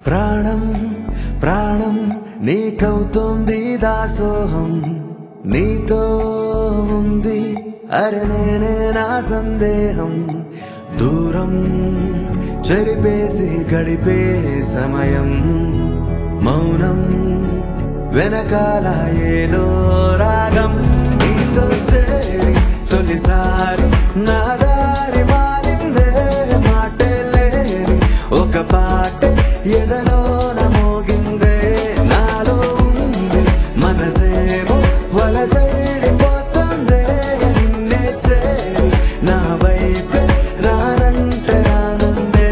ప్రాణం ప్రాణం నీకవుతోంది దాసోహం నీతో ఉంది అరే నేనే నా సందేహం దూరం చెరిపేసి గడిపే సమయం మౌనం వెనకాల ఏలో రాగం నీతో చేరి తొలిసారి నా దారి మారిందే మాటే లేని ఒక పాట ఎదలోన మోగిందే నాలో ఉంది మనసేమో వలసైడిపోతుందే నిన్నే చేరి నా వైపే రానంటే రానందే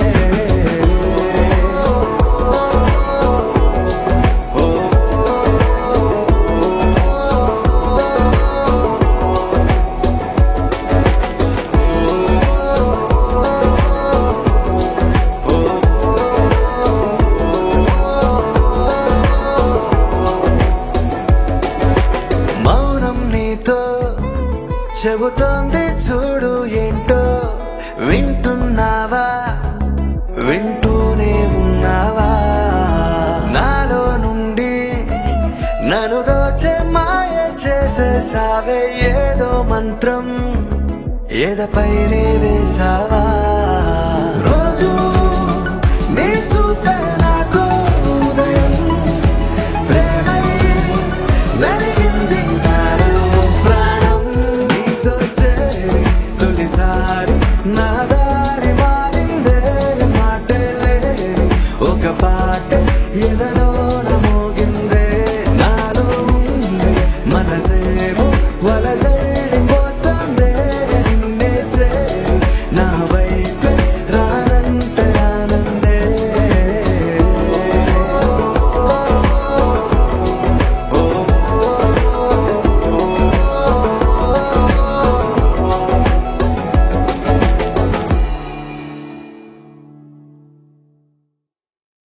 మౌనం నీతో చెబుతోంది చూడు ఏంటో వింటున్నావా వింటూనే ఉన్నావా నాలో నుండి నన్ను దోచే మాయ చేసేసావే ఏదో మంత్రం ఎదపైనే వేసావా రోజు నీ చూపే నాకు ఉదయం ప్రేమై వెలిగింది నాలో ప్రాణం నీతో చేరి తొలిసారి నా